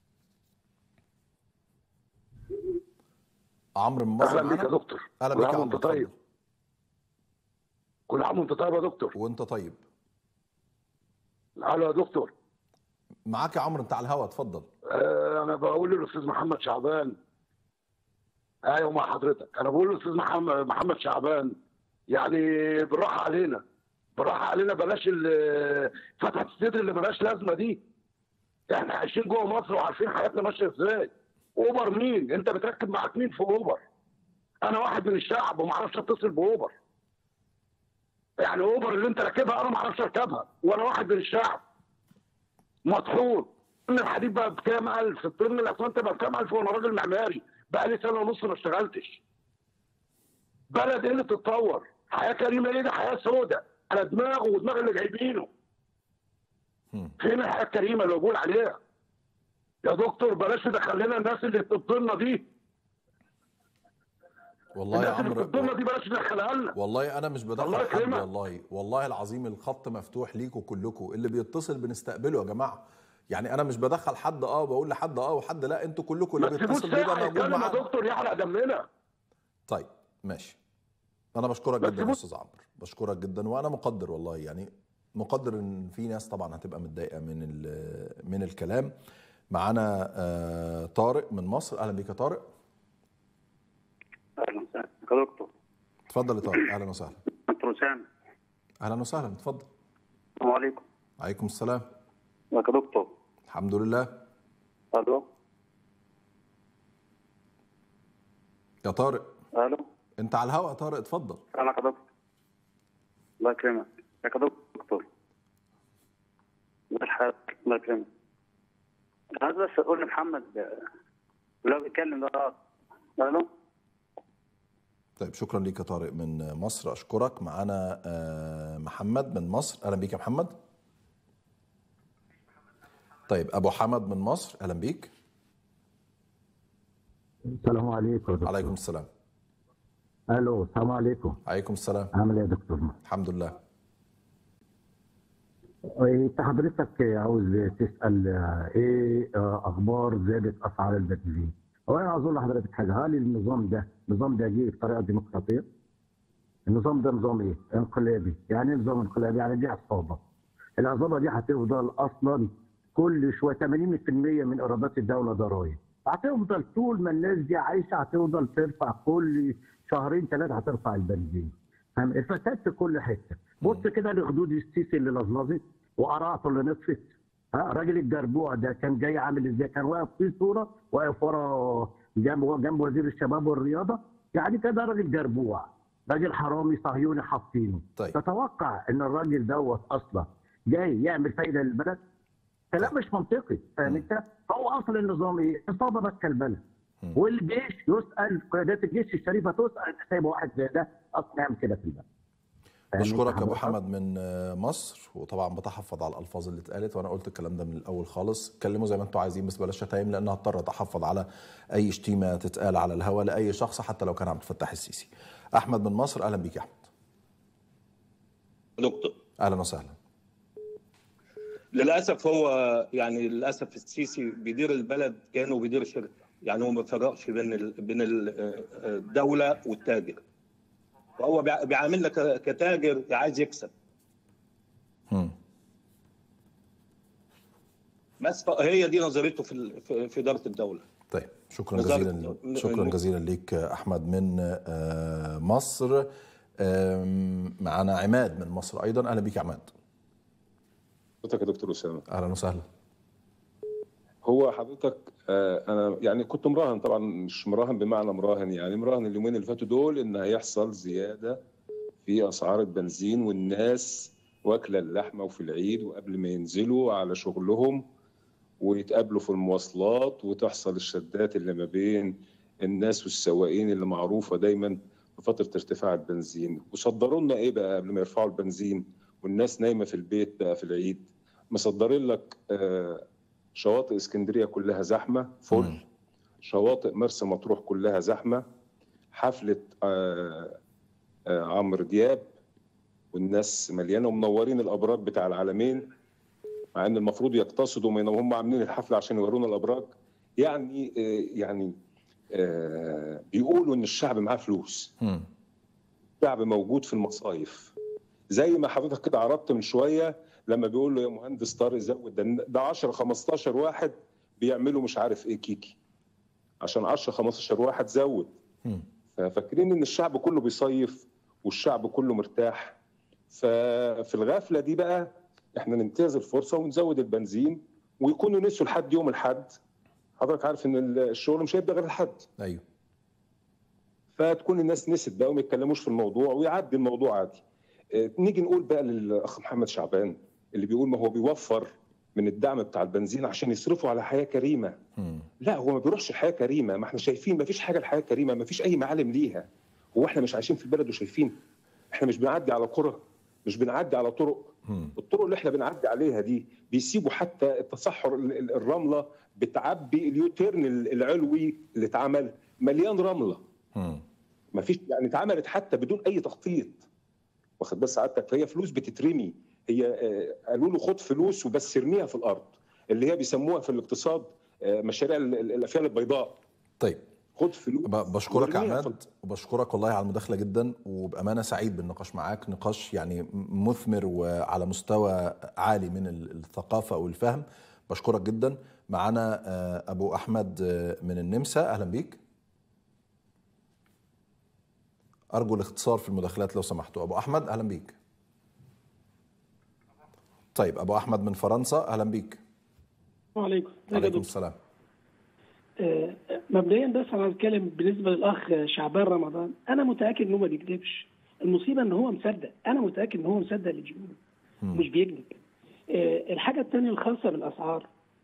Speaker 1: عمرو من مصر
Speaker 3: اهلا بك يا
Speaker 1: معانا؟
Speaker 3: دكتور
Speaker 1: اهلا
Speaker 3: كل
Speaker 1: بك يا
Speaker 3: عام
Speaker 1: عمرو
Speaker 3: وانت طيب
Speaker 1: اتفضل.
Speaker 3: كل عام وانت طيب يا دكتور
Speaker 1: وانت طيب
Speaker 3: الو يا دكتور
Speaker 1: معاك يا عمرو انت على الهوا اتفضل
Speaker 3: آه انا بقول للاستاذ محمد شعبان ايوه مع حضرتك انا بقول للاستاذ محمد محمد شعبان يعني بالراحه علينا بالراحه علينا بلاش ال- فتحه الصدر اللي ملهاش لازمه دي احنا عايشين جوه مصر وعارفين حياتنا ماشيه ازاي اوبر مين انت بتركب معاك مين في اوبر انا واحد من الشعب وما اعرفش اتصل باوبر
Speaker 11: يعني اوبر اللي انت راكبها انا ما اعرفش اركبها وانا واحد من الشعب مطحون ان الحديد بقى بكام الف الطن الاسمنت بقى بكام الف وانا راجل معماري بقى لي سنه ونص ما اشتغلتش بلد ايه اللي بتتطور حياه كريمه ايه ده حياه سوداء على دماغه ودماغ اللي جايبينه فين الحياه الكريمه اللي بقول عليها يا دكتور بلاش تدخل لنا الناس اللي بتضلنا دي
Speaker 1: والله يا
Speaker 11: الناس اللي
Speaker 1: عمرو
Speaker 11: بتضلنا دي بلاش تدخلها لنا
Speaker 1: والله انا مش بدخل
Speaker 11: الله
Speaker 1: حد
Speaker 11: يكرمك.
Speaker 1: والله والله العظيم الخط مفتوح ليكوا كلكم اللي بيتصل بنستقبله يا جماعه يعني انا مش بدخل حد اه وبقول لحد اه وحد لا انتوا كلكم اللي
Speaker 11: ما تسيبوش
Speaker 1: بيتصل بيبقى
Speaker 11: ساعه
Speaker 1: موجود
Speaker 11: يتكلم يا
Speaker 1: معانا
Speaker 11: دكتور يحرق دمنا
Speaker 1: طيب ماشي انا بشكرك
Speaker 11: بس
Speaker 1: جدا يا
Speaker 11: بص-
Speaker 1: استاذ عمرو بشكرك جدا وانا مقدر والله يعني مقدر ان في ناس طبعا هتبقى متضايقه من ال- من الكلام معانا آه، طارق من مصر اهلا بيك يا طارق
Speaker 12: اهلا وسهلا يا دكتور
Speaker 1: اتفضل يا طارق اهلا وسهلا
Speaker 12: دكتور اسامه
Speaker 1: اهلا وسهلا اتفضل
Speaker 12: السلام عليكم
Speaker 1: عليكم السلام
Speaker 12: ازيك يا دكتور
Speaker 1: الحمد لله
Speaker 12: الو
Speaker 1: يا طارق
Speaker 12: الو
Speaker 1: انت على الهواء يا طارق اتفضل
Speaker 12: سامعك يا دكتور الله يكرمك ازيك يا دكتور ازي حضرتك الله يكرمك عايز بس اقول لمحمد آه، لو بيتكلم ده غلط الو
Speaker 1: طيب شكرا ليك يا طارق من مصر اشكرك معانا آه، محمد من مصر اهلا بيك يا محمد طيب ابو حمد من مصر اهلا بيك
Speaker 13: السلام عليكم يا دكتور.
Speaker 1: عليكم السلام
Speaker 13: الو السلام عليكم
Speaker 1: عليكم السلام
Speaker 13: عامل ايه يا دكتور
Speaker 1: الحمد لله
Speaker 13: انت حضرتك عاوز تسال آه، ايه آه، اخبار زياده اسعار البنزين هو انا عاوز اقول لحضرتك حاجه هل النظام ده النظام ده جه بطريقه ديمقراطيه النظام ده نظام ايه انقلابي يعني ايه نظام انقلابي يعني دي عصابه العصابه دي هتفضل اصلا كل شويه 80% من ايرادات الدوله ضرائب هتفضل طول ما الناس دي عايشه هتفضل ترفع كل شهرين ثلاثه هترفع البنزين فاهم الفساد في كل حته بص كده لخدود السيسي اللي لظلظت وقراعته اللي نطفت ها راجل الجربوع ده كان جاي عامل ازاي كان واقف في صوره واقف ورا جنب جنب وزير الشباب والرياضه يعني كده راجل جربوع راجل حرامي صهيوني حاطينه
Speaker 1: طيب.
Speaker 13: تتوقع ان الراجل دوت اصلا جاي يعمل فايده للبلد كلام مش منطقي فاهم انت هو اصل النظام ايه عصابه ماسكه البلد والجيش يسال قيادات الجيش الشريفه تسال سايب واحد زي ده اصلا يعمل كده في البلد فاهم انت
Speaker 1: بشكرك يا ابو
Speaker 13: حضرتك؟
Speaker 1: حمد من آه، مصر وطبعا بتحفظ على الالفاظ اللي اتقالت وانا قلت الكلام ده من الاول خالص اتكلموا زي ما انتم عايزين بس بلاش شتايم لان هضطر اتحفظ على اي شتيمه تتقال على الهواء لاي شخص حتى لو كان عبد الفتاح السيسي احمد من مصر اهلا بيك يا احمد
Speaker 14: دكتور
Speaker 1: اهلا وسهلا
Speaker 14: للاسف هو يعني للاسف السيسي بيدير البلد كانه بيدير شركه يعني هو ما فرقش بين ال... بين ال- الدوله والتاجر فهو بيع- بيعاملنا ك- كتاجر عايز يكسب
Speaker 1: مم.
Speaker 14: بس هي دي نظريته في ال- في في اداره الدوله
Speaker 1: طيب شكرا
Speaker 14: وزارة
Speaker 1: جزيلا
Speaker 14: ال-
Speaker 1: شكرا
Speaker 14: ال-
Speaker 1: جزيلا ليك احمد من آه، مصر آم، معنا عماد من مصر ايضا اهلا بيك يا عماد
Speaker 15: حضرتك يا دكتور اسامه
Speaker 1: اهلا وسهلا
Speaker 15: هو حضرتك آه، انا يعني كنت مراهن طبعا مش مراهن بمعنى مراهن يعني مراهن اليومين اللي فاتوا دول ان هيحصل زياده في اسعار البنزين والناس واكله اللحمه وفي العيد وقبل ما ينزلوا على شغلهم ويتقابلوا في المواصلات وتحصل الشدات اللي ما بين الناس والسواقين اللي معروفه دايما في فتره ارتفاع البنزين وصدروا لنا ايه بقى قبل ما يرفعوا البنزين والناس نايمه في البيت بقى في العيد مصدرين لك آه، شواطئ اسكندريه كلها زحمه فل شواطئ مرسى مطروح كلها زحمه حفله آه، آه، عمرو دياب والناس مليانه ومنورين الابراج بتاع العالمين مع ان المفروض يقتصدوا من هم عاملين الحفله عشان يورونا الابراج يعني آه، يعني آه، بيقولوا ان الشعب معاه فلوس
Speaker 1: مم.
Speaker 15: الشعب موجود في المصايف زي ما حضرتك كده عرضت من شويه لما بيقول له يا مهندس طارق زود ده ده 10 15 واحد بيعملوا مش عارف ايه كيكي عشان 10 15 واحد زود
Speaker 1: مم.
Speaker 15: ففاكرين ان الشعب كله بيصيف والشعب كله مرتاح ففي الغفله دي بقى احنا ننتهز الفرصه ونزود البنزين ويكونوا نسوا لحد يوم الحد حضرتك عارف ان الشغل مش هيبدا غير الحد
Speaker 1: ايوه
Speaker 15: فتكون الناس نسيت بقى وما يتكلموش في الموضوع ويعدي الموضوع عادي آه، نيجي نقول بقى للاخ محمد شعبان اللي بيقول ما هو بيوفر من الدعم بتاع البنزين عشان يصرفوا على حياه كريمه لا هو ما بيروحش الحياه كريمه ما احنا شايفين ما فيش حاجه الحياه كريمه ما فيش اي معالم ليها هو احنا مش عايشين في البلد وشايفين احنا مش بنعدي على قرى مش بنعدي على طرق الطرق اللي احنا بنعدي عليها دي بيسيبوا حتى التصحر ال- ال- الرمله بتعبي اليوتيرن ال- العلوي اللي اتعمل مليان رمله ما فيش يعني اتعملت حتى بدون اي تخطيط واخد بس سعادتك فهي فلوس بتترمي هي آه، قالوا له خد فلوس وبس ارميها في الارض اللي هي بيسموها في الاقتصاد آه، مشاريع ال- ال- الافيال البيضاء
Speaker 1: طيب
Speaker 15: خد فلوس
Speaker 1: ب- بشكرك يا
Speaker 15: وارميها في
Speaker 1: عماد وبشكرك والله على المداخله جدا وبامانه سعيد بالنقاش معاك نقاش يعني مثمر وعلى مستوى عالي من ال- الثقافه والفهم بشكرك جدا معانا آه، ابو احمد آه، من النمسا اهلا بيك ارجو الاختصار في المداخلات لو سمحتوا ابو احمد اهلا بيك طيب ابو احمد من فرنسا اهلا بيك
Speaker 16: وعليكم
Speaker 1: عليكم السلام
Speaker 16: آه، مبدئيا بس انا هتكلم بالنسبه للاخ شعبان رمضان انا متاكد ان هو ما بيكذبش المصيبه ان هو مصدق انا متاكد ان هو مصدق اللي بيقوله مش بيكذب آه، الحاجه الثانيه الخاصه بالاسعار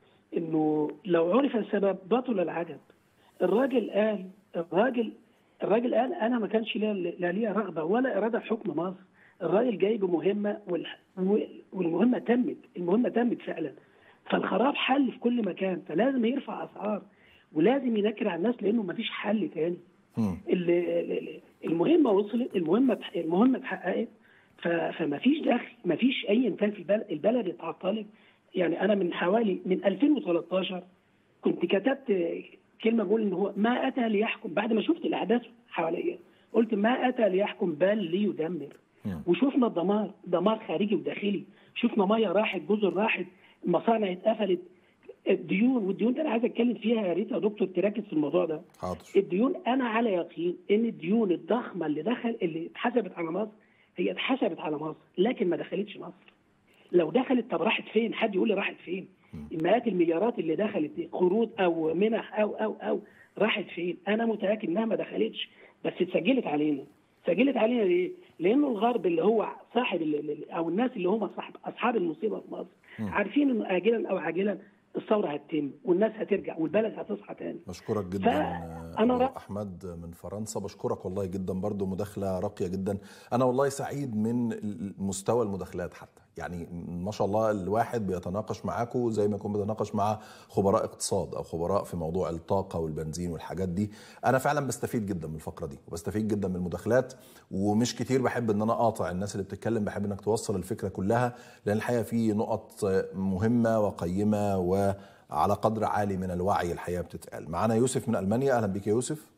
Speaker 16: انه لو عرف السبب بطل العجب الراجل قال الراجل الراجل قال انا ما كانش ليا لا ليا رغبه ولا اراده في حكم مصر الراجل جاي بمهمه والح- والمهمه تمت المهمه تمت فعلا فالخراب حل في كل مكان فلازم يرفع اسعار ولازم ينكر على الناس لانه ما فيش حل تاني ال- ال- المهمه وصلت المهمه المهمه اتحققت ف- فما فيش دخل ما فيش اي انتاج في البلد البلد اتعطلت يعني انا من حوالي من 2013 كنت كتبت كلمه بقول ان هو ما اتى ليحكم بعد ما شفت الاحداث حواليا قلت ما اتى ليحكم بل ليدمر وشفنا الدمار دمار خارجي وداخلي شفنا ميه راحت جزر راحت مصانع اتقفلت الديون والديون دي انا عايز اتكلم فيها يا ريت يا دكتور تركز في الموضوع ده
Speaker 1: حاضر
Speaker 16: الديون انا على يقين ان الديون الضخمه اللي دخل اللي اتحسبت على مصر هي اتحسبت على مصر لكن ما دخلتش مصر لو دخلت طب راحت فين حد يقول لي راحت فين مئات المليارات اللي دخلت دي قروض او منح او او او راحت فين انا متاكد انها ما دخلتش بس اتسجلت علينا سجلت علينا ليه لانه الغرب اللي هو صاحب ال- ال- او الناس اللي هم صاحب اصحاب المصيبه في مصر عارفين انه اجلا او عاجلا الثوره هتتم والناس هترجع والبلد هتصحى تاني
Speaker 1: بشكرك جدا
Speaker 16: فأنا
Speaker 1: أبو
Speaker 16: رأ-
Speaker 1: احمد من فرنسا بشكرك والله جدا برضو مداخله راقيه جدا انا والله سعيد من مستوى المداخلات حتى يعني ما شاء الله الواحد بيتناقش معاكم زي ما يكون بيتناقش مع خبراء اقتصاد او خبراء في موضوع الطاقه والبنزين والحاجات دي انا فعلا بستفيد جدا من الفقره دي وبستفيد جدا من المداخلات ومش كتير بحب ان انا اقاطع الناس اللي بتتكلم بحب انك توصل الفكره كلها لان الحقيقه في نقط مهمه وقيمه وعلى قدر عالي من الوعي الحقيقه بتتقال معانا يوسف من المانيا اهلا بك يا يوسف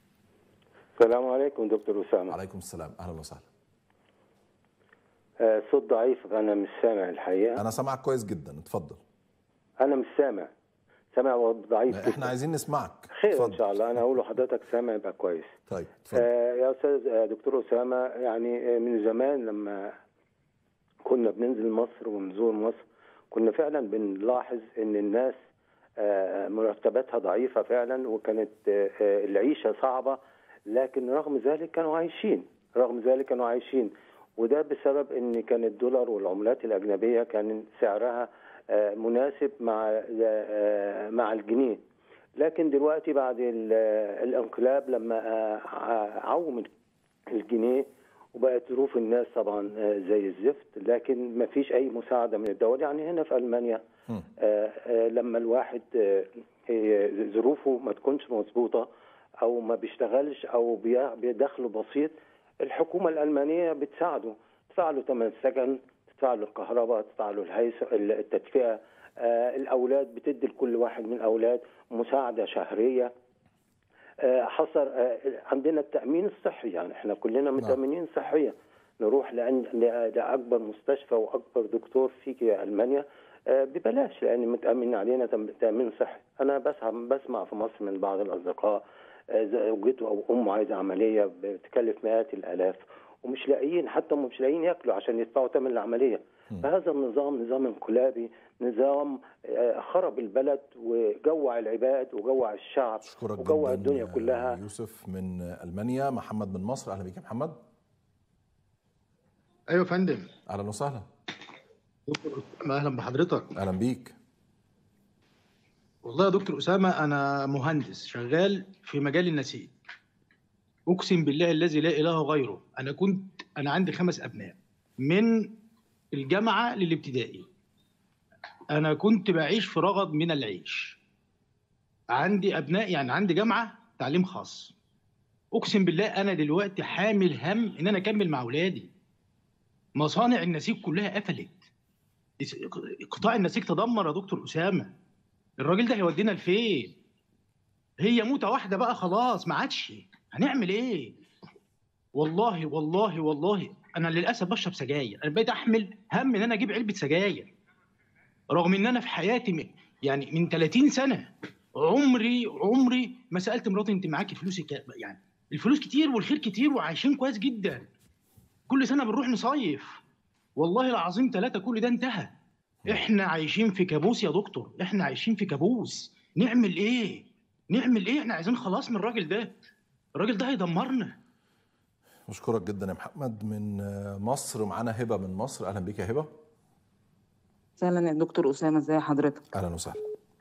Speaker 17: السلام عليكم دكتور أسامة
Speaker 1: عليكم السلام اهلا وسهلا
Speaker 17: آه، صوت ضعيف أنا مش سامع الحقيقة
Speaker 1: انا سامعك كويس جدا اتفضل
Speaker 17: أنا مش سامع سامع ضعيف
Speaker 1: احنا
Speaker 17: جدا.
Speaker 1: عايزين نسمعك
Speaker 17: خير إن شاء الله أنا أقول لحضرتك سامع يبقى كويس
Speaker 1: طيب
Speaker 17: آه يا أستاذ آه، دكتور أسامة يعني آه، من زمان لما كنا بننزل مصر ونزور مصر كنا فعلا بنلاحظ إن الناس آه، مرتباتها ضعيفة فعلا وكانت آه، آه، العيشة صعبة لكن رغم ذلك كانوا عايشين رغم ذلك كانوا عايشين وده بسبب ان كان الدولار والعملات الاجنبيه كان سعرها آه، مناسب مع آه، مع الجنيه لكن دلوقتي بعد ال- الانقلاب لما آه، عوم الجنيه وبقت ظروف الناس طبعا آه، زي الزفت لكن ما فيش اي مساعده من الدول يعني هنا في المانيا آه، آه، لما الواحد آه، آه، ظروفه ما تكونش مظبوطه او ما بيشتغلش او بي- بدخله بسيط الحكومه الالمانيه بتساعده تدفع له ثمن السكن تدفع له الكهرباء تدفع له الهيس التدفئه آه، الاولاد بتدي لكل واحد من الاولاد مساعده شهريه آه، حصر آه، عندنا التامين الصحي يعني احنا كلنا متامنين صحيا نروح لأن ل- لاكبر مستشفى واكبر دكتور في المانيا آه، ببلاش لان متامن علينا تم- تامين صحي انا بسمع بسمع في مصر من بعض الاصدقاء آه، زوجته او امه عايزه عمليه بتكلف مئات الالاف ومش لاقيين حتى هم مش لاقيين ياكلوا عشان يدفعوا ثمن العمليه فهذا النظام نظام انقلابي نظام آه، خرب البلد وجوع العباد وجوع الشعب
Speaker 1: اشكرك
Speaker 17: وجوع
Speaker 1: جدا
Speaker 17: الدنيا كلها
Speaker 1: يوسف من المانيا محمد من مصر اهلا بك يا محمد
Speaker 18: ايوه يا فندم
Speaker 1: اهلا وسهلا
Speaker 18: دكتور اسامه اهلا بحضرتك
Speaker 1: اهلا بيك
Speaker 18: والله يا دكتور اسامه انا مهندس شغال في مجال النسيج اقسم بالله الذي لا اله غيره انا كنت انا عندي خمس ابناء من الجامعه للابتدائي انا كنت بعيش في رغد من العيش عندي ابناء يعني عندي جامعه تعليم خاص اقسم بالله انا دلوقتي حامل هم ان انا اكمل مع اولادي مصانع النسيج كلها قفلت قطاع النسيج تدمر يا دكتور اسامه الراجل ده هيودينا لفين هي موته واحده بقى خلاص ما عادش هنعمل ايه والله والله والله انا للاسف بشرب سجاير انا بقيت احمل هم ان انا اجيب علبه سجاير رغم ان انا في حياتي م- يعني من 30 سنه عمري عمري ما سالت مراتي انت معاكي فلوس كا- يعني الفلوس كتير والخير كتير وعايشين كويس جدا كل سنه بنروح نصيف والله العظيم ثلاثه كل ده انتهى احنا عايشين في كابوس يا دكتور احنا عايشين في كابوس نعمل ايه نعمل ايه احنا عايزين خلاص من الراجل ده الراجل ده هيدمرنا
Speaker 1: بشكرك جدا يا محمد من مصر معانا هبه من مصر اهلا بيك يا هبه
Speaker 19: اهلا يا دكتور اسامه ازي حضرتك
Speaker 1: اهلا وسهلا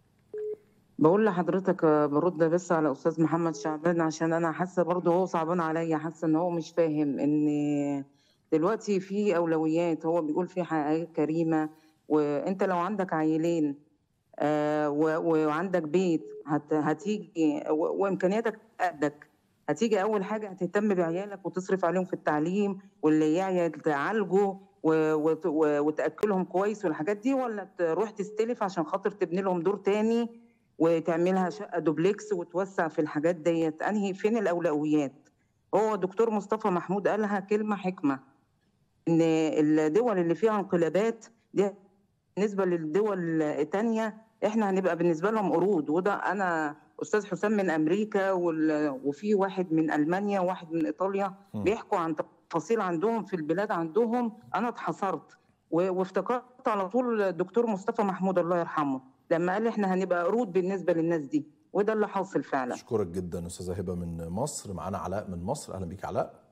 Speaker 19: بقول لحضرتك آه، برد بس على استاذ محمد شعبان عشان انا حاسه برضه هو صعبان عليا حاسه ان هو مش فاهم ان دلوقتي في اولويات هو بيقول في حياه كريمه وانت لو عندك عيلين آه، و- وعندك بيت هت هتيجي و- وامكانياتك قدك هتيجي اول حاجه هتهتم بعيالك وتصرف عليهم في التعليم واللي يعيا تعالجه و- وت- و- وتاكلهم كويس والحاجات دي ولا تروح تستلف عشان خاطر تبني لهم دور تاني وتعملها شقه دوبلكس وتوسع في الحاجات ديت انهي فين الاولويات هو دكتور مصطفى محمود قالها كلمه حكمه ان الدول اللي فيها انقلابات دي بالنسبه للدول التانية احنا هنبقى بالنسبه لهم قرود وده انا استاذ حسام من امريكا وال- وفي واحد من المانيا وواحد من ايطاليا
Speaker 20: مم.
Speaker 19: بيحكوا عن تفاصيل عندهم في البلاد عندهم انا اتحصرت و- وافتكرت على طول الدكتور مصطفى محمود الله يرحمه لما قال احنا هنبقى قرود بالنسبه للناس دي وده اللي حاصل فعلا
Speaker 1: اشكرك جدا استاذه هبه من مصر معانا علاء من مصر اهلا بيك علاء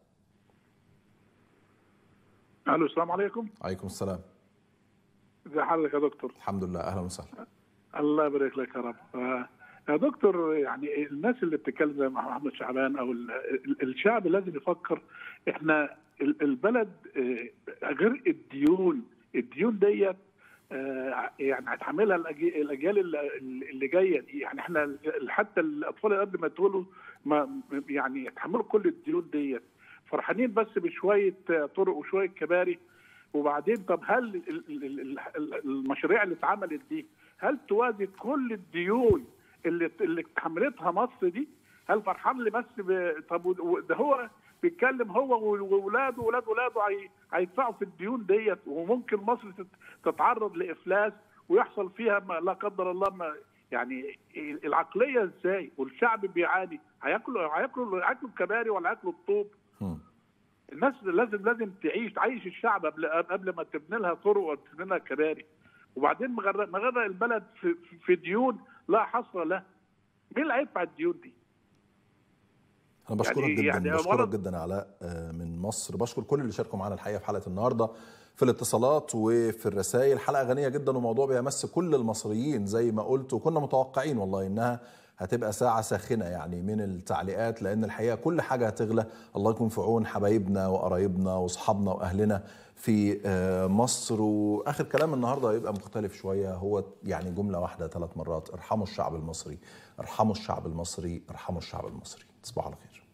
Speaker 20: الو السلام عليكم
Speaker 1: عليكم السلام
Speaker 20: ازي حضرتك يا دكتور
Speaker 1: الحمد لله اهلا وسهلا
Speaker 20: الله يبارك لك يا رب آه، يا دكتور يعني الناس اللي بتتكلم زي محمد شعبان او ال- ال- الشعب لازم يفكر احنا ال- البلد آه، غير الديون الديون ديت آه، يعني هتحملها الأجي- الاجيال اللي- اللي جايه دي يعني احنا ال- حتى الاطفال اللي قبل ما يتولوا ما يعني يتحملوا كل الديون ديت فرحانين بس بشويه آه، طرق وشويه كباري وبعدين طب هل ال- ال- ال- ال- المشاريع اللي اتعملت دي هل توازي كل الديون اللي اللي اتحملتها مصر دي؟ هل فرحان لي بس ب... طب و- و- ده هو بيتكلم هو واولاده واولاد اولاده هي- هيدفعوا في الديون ديت وممكن مصر تت- تتعرض لافلاس ويحصل فيها ما لا قدر الله ما يعني العقليه ازاي والشعب بيعاني هياكلوا هياكلوا هياكلوا الكباري ولا هياكلوا الطوب الناس لازم لازم تعيش تعيش الشعب قبل قبل ما تبني لها طرق وتبني لها كباري وبعدين مغرق مغرق البلد في, في ديون لا حصر له مين اللي هيدفع الديون دي؟
Speaker 1: انا بشكرك
Speaker 20: يعني-
Speaker 1: جدا
Speaker 20: يعني
Speaker 1: بشكرك
Speaker 20: مرض-
Speaker 1: جدا يا علاء آه، من مصر بشكر كل اللي شاركوا معانا الحقيقه في حلقه النهارده في الاتصالات وفي الرسائل حلقه غنيه جدا وموضوع بيمس كل المصريين زي ما قلت وكنا متوقعين والله انها هتبقى ساعة ساخنة يعني من التعليقات لأن الحقيقة كل حاجة هتغلى الله يكون في عون حبايبنا وقرايبنا وأصحابنا وأهلنا في آه، مصر وآخر كلام النهاردة هيبقى مختلف شوية هو يعني جملة واحدة ثلاث مرات ارحموا الشعب المصري ارحموا الشعب المصري ارحموا الشعب المصري تصبحوا على خير